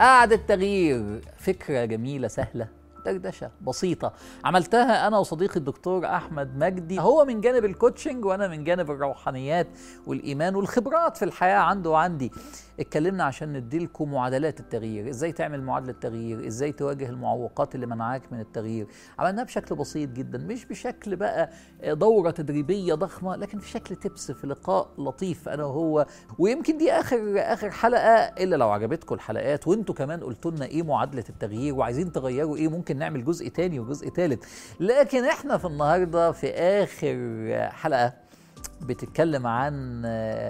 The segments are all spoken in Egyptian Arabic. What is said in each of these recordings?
قعدة تغيير فكرة جميلة سهلة دردشة بسيطة عملتها أنا وصديقي الدكتور أحمد مجدي هو من جانب الكوتشنج وأنا من جانب الروحانيات والإيمان والخبرات في الحياة عنده وعندي اتكلمنا عشان نديلكم معادلات التغيير ازاي تعمل معادلة تغيير ازاي تواجه المعوقات اللي منعاك من التغيير عملناها بشكل بسيط جدا مش بشكل بقى دورة تدريبية ضخمة لكن في شكل تبس في لقاء لطيف أنا وهو ويمكن دي آخر آخر حلقة إلا لو عجبتكم الحلقات وانتوا كمان قلتوا لنا إيه معادلة التغيير وعايزين تغيروا إيه ممكن نعمل جزء تاني وجزء تالت لكن احنا في النهاردة في آخر حلقة بتتكلم عن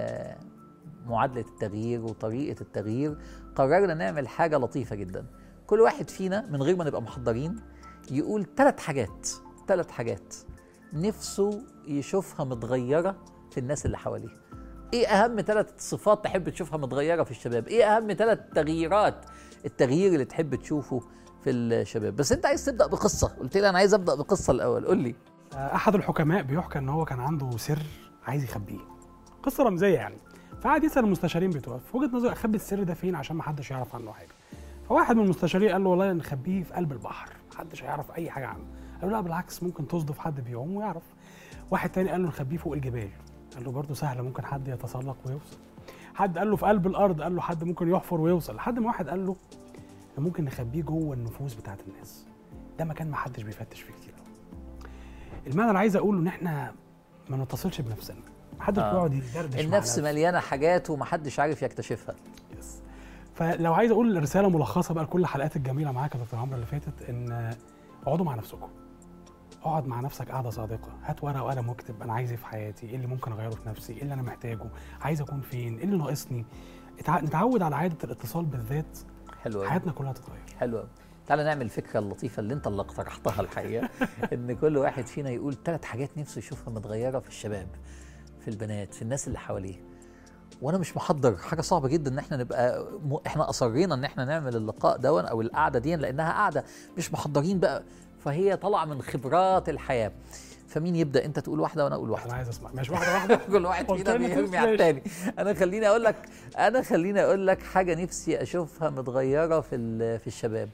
معادلة التغيير وطريقة التغيير قررنا نعمل حاجة لطيفة جدا كل واحد فينا من غير ما نبقى محضرين يقول ثلاث حاجات ثلاث حاجات نفسه يشوفها متغيرة في الناس اللي حواليه ايه اهم ثلاث صفات تحب تشوفها متغيرة في الشباب ايه اهم ثلاث تغييرات التغيير اللي تحب تشوفه في الشباب بس انت عايز تبدا بقصه قلت لي انا عايز ابدا بقصه الاول قول لي احد الحكماء بيحكى ان هو كان عنده سر عايز يخبيه قصه رمزيه يعني فقعد يسال المستشارين بتوعه في وجهه نظري اخبي السر ده فين عشان ما حدش يعرف عنه حاجه فواحد من المستشارين قال له والله نخبيه في قلب البحر محدش هيعرف اي حاجه عنه قال له لا بالعكس ممكن تصدف حد بيعوم ويعرف واحد تاني قال له نخبيه فوق الجبال قال له برضه سهله ممكن حد يتسلق ويوصل حد قال له في قلب الارض قال له حد ممكن يحفر ويوصل لحد ما واحد قال له ممكن نخبيه جوه النفوس بتاعت الناس ده مكان ما حدش بيفتش فيه كتير المعنى اللي عايز اقوله ان احنا ما نتصلش بنفسنا محدش آه. بيقعد يدردش مع النفس نفسه. مليانه حاجات ومحدش عارف يكتشفها يس. فلو عايز اقول رساله ملخصه بقى لكل الحلقات الجميله معاك يا دكتور عمرو اللي فاتت ان اقعدوا مع نفسكم اقعد مع نفسك قعده صادقه هات ورقه وقلم واكتب انا عايز ايه في حياتي ايه اللي ممكن اغيره في نفسي ايه اللي انا محتاجه عايز اكون فين ايه اللي ناقصني اتع... نتعود على عاده الاتصال بالذات حلو قوي حياتنا كلها تتغير حلو قوي تعالى نعمل الفكره اللطيفه اللي انت اللي اقترحتها الحقيقه ان كل واحد فينا يقول ثلاث حاجات نفسه يشوفها متغيره في الشباب في البنات في الناس اللي حواليه وانا مش محضر حاجه صعبه جدا ان احنا نبقى م... احنا اصرينا ان احنا نعمل اللقاء دون او القعده دي لانها قعده مش محضرين بقى فهي طالعه من خبرات الحياه فمين يبدا انت تقول واحده وانا اقول واحده انا عايز اسمع ماشي واحده واحده كل واحد قلت فينا لي بيرمي على ماشي. التاني انا خليني اقول لك انا خليني اقول لك حاجه نفسي اشوفها متغيره في ال- في الشباب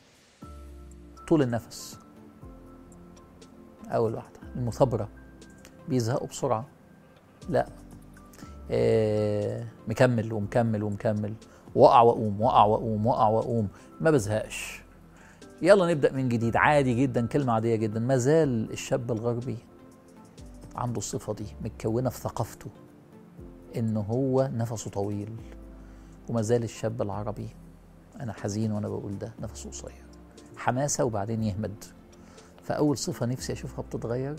طول النفس اول واحده المثابره بيزهقوا بسرعه لا آه مكمل ومكمل ومكمل وقع واقوم وقع واقوم وقع واقوم ما بزهقش يلا نبدا من جديد عادي جدا كلمه عاديه جدا ما زال الشاب الغربي عنده الصفة دي متكونة في ثقافته إن هو نفسه طويل وما زال الشاب العربي أنا حزين وأنا بقول ده نفسه قصير حماسة وبعدين يهمد فأول صفة نفسي أشوفها بتتغير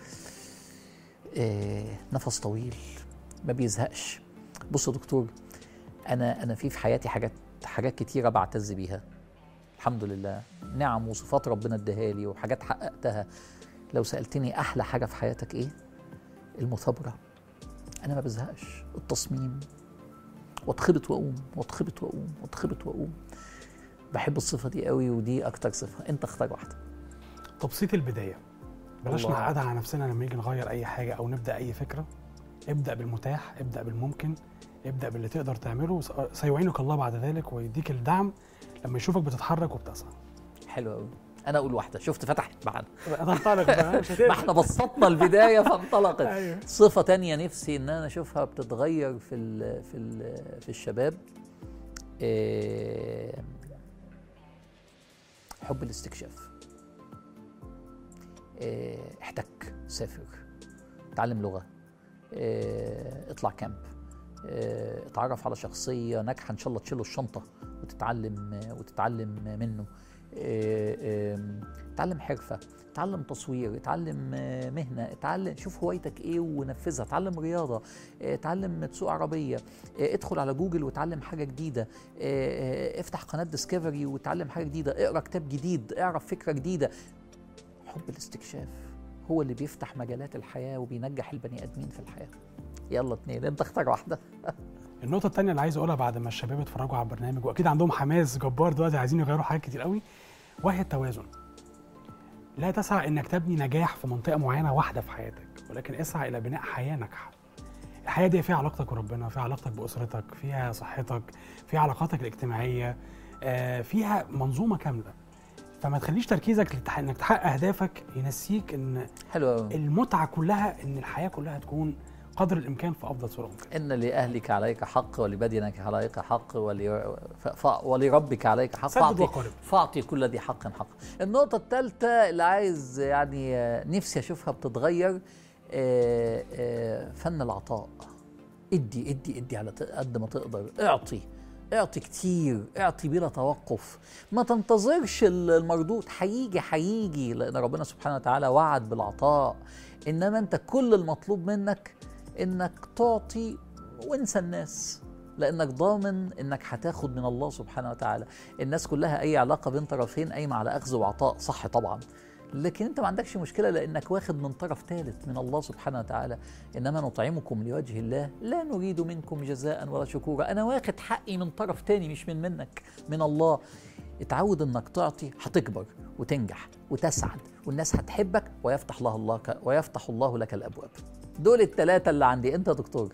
آه نفس طويل ما بيزهقش بص يا دكتور أنا أنا في في حياتي حاجات حاجات كتيرة بعتز بيها الحمد لله نعم وصفات ربنا اداها لي وحاجات حققتها لو سألتني أحلى حاجة في حياتك إيه؟ المثابرة أنا ما بزهقش التصميم واتخبط وأقوم واتخبط وأقوم واتخبط وأقوم بحب الصفة دي قوي ودي أكتر صفة أنت اختار واحدة تبسيط البدايه بلاش الله. نعقدها على نفسنا لما نيجي نغير اي حاجه او نبدا اي فكره ابدا بالمتاح ابدا بالممكن ابدا باللي تقدر تعمله س- سيعينك الله بعد ذلك ويديك الدعم لما يشوفك بتتحرك وبتسعى حلو قوي أنا أقول واحدة شفت فتحت معانا هنطلق بقى مش ما هتقدر احنا بسطنا البداية فانطلقت ايوه صفة تانية نفسي إن أنا أشوفها بتتغير في ال في ال في الشباب آه، حب الاستكشاف آه، احتك سافر اتعلم لغة آه، اطلع كامب آه، اتعرف على شخصية ناجحة إن شاء الله تشيله الشنطة وتتعلم وتتعلم منه آه، آم، اتعلم حرفة اتعلم تصوير اتعلم آه، مهنة اتعلم شوف هوايتك ايه ونفذها اتعلم رياضة آه، اتعلم تسوق عربية آه، ادخل على جوجل وتعلم حاجة جديدة آه، آه، افتح قناة ديسكفري وتعلم حاجة جديدة اقرا كتاب جديد اعرف فكرة جديدة حب الاستكشاف هو اللي بيفتح مجالات الحياة وبينجح البني آدمين في الحياة يلا اتنين انت اختار واحدة النقطة التانية اللي عايز أقولها بعد ما الشباب اتفرجوا على البرنامج وأكيد عندهم حماس جبار دلوقتي عايزين يغيروا حاجات كتير قوي وهي التوازن. لا تسعى إنك تبني نجاح في منطقة معينة واحدة في حياتك ولكن اسعى إلى بناء حياة ناجحة. الحياة دي فيها علاقتك بربنا، فيها علاقتك بأسرتك، فيها صحتك، فيها علاقاتك الاجتماعية، آه فيها منظومه كامله فما تخليش تركيزك لتح- انك تحقق اهدافك ينسيك ان حلو قوي المتعه كلها ان الحياه كلها تكون قدر الامكان في افضل صوره ممكن ان لاهلك عليك حق ولبدنك عليك حق ول... ف... ف... ولربك عليك حق سدد فاعطي وقارب. فاعطي كل ذي حق حق النقطه الثالثه اللي عايز يعني آه، نفسي اشوفها بتتغير آه، آه، فن العطاء ادي ادي ادي على ت- قد ما تقدر اعطي اعطي كتير اعطي بلا توقف ما تنتظرش ال- المردود هيجي هيجي لان ربنا سبحانه وتعالى وعد بالعطاء انما انت كل المطلوب منك انك تعطي وانسى الناس لانك ضامن انك هتاخد من الله سبحانه وتعالى الناس كلها اي علاقه بين طرفين قايمه على اخذ وعطاء صح طبعا لكن انت ما عندكش مشكله لانك واخد من طرف ثالث من الله سبحانه وتعالى انما نطعمكم لوجه الله لا نريد منكم جزاء ولا شكورا انا واخد حقي من طرف تاني مش من منك من الله اتعود انك تعطي هتكبر وتنجح وتسعد والناس هتحبك ويفتح الله الله ك- ويفتح الله لك الابواب دول الثلاثه اللي عندي انت يا دكتور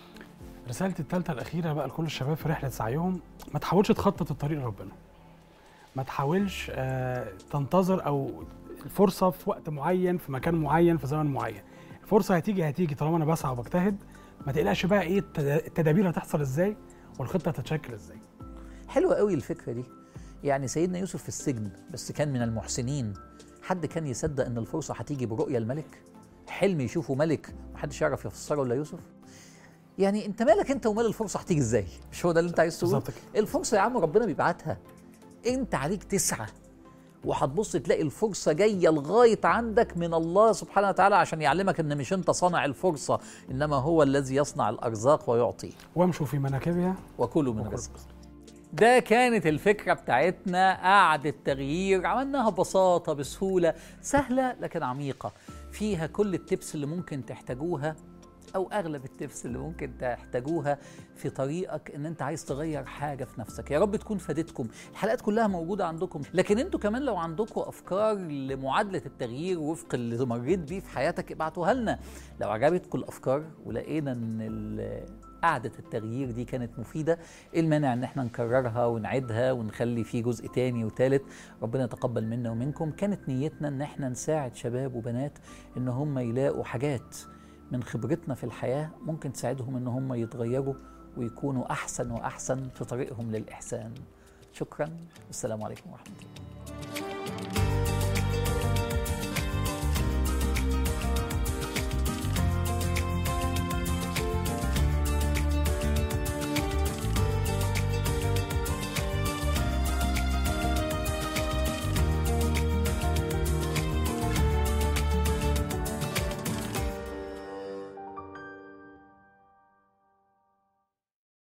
رسالتي الثالثه الاخيره بقى لكل الشباب في رحله سعيهم ما تحاولش تخطط الطريق لربنا ما تحاولش آه تنتظر او الفرصه في وقت معين في مكان معين في زمن معين الفرصه هتيجي هتيجي طالما انا بسعى وبجتهد ما تقلقش بقى ايه التد- التدابير هتحصل ازاي والخطه هتتشكل ازاي حلوة قوي الفكرة دي يعني سيدنا يوسف في السجن بس كان من المحسنين حد كان يصدق ان الفرصة هتيجي برؤية الملك حلم يشوفه ملك محدش يعرف يفسره الا يوسف يعني انت مالك انت ومال الفرصة هتيجي ازاي مش هو ده اللي انت عايز تقوله بالظبط كده. الفرصة يا عم ربنا بيبعتها انت عليك تسعى وهتبص تلاقي الفرصة جاية لغاية عندك من الله سبحانه وتعالى عشان يعلمك ان مش انت صانع الفرصة انما هو الذي يصنع الارزاق ويعطي وامشوا في مناكبها وكلوا من وكلوا رزقه من رزقه. ده كانت الفكرة بتاعتنا قعدة تغيير عملناها ببساطة بسهولة سهلة لكن عميقة فيها كل التبس اللي ممكن تحتاجوها أو أغلب التبس اللي ممكن تحتاجوها في طريقك إن أنت عايز تغير حاجة في نفسك يا رب تكون فادتكم الحلقات كلها موجودة عندكم لكن أنتوا كمان لو عندكم أفكار لمعادلة التغيير وفق اللي مريت بيه في حياتك ابعتوها لنا لو عجبتكم الأفكار ولقينا إن ال- قعدة التغيير دي كانت مفيدة إيه المانع ان احنا نكررها ونعيدها ونخلي فيه جزء تاني وتالت ربنا يتقبل منا ومنكم كانت نيتنا ان احنا نساعد شباب وبنات ان هم يلاقوا حاجات من خبرتنا في الحياة ممكن تساعدهم ان هم يتغيروا ويكونوا احسن واحسن في طريقهم للإحسان شكرا والسلام عليكم ورحمة الله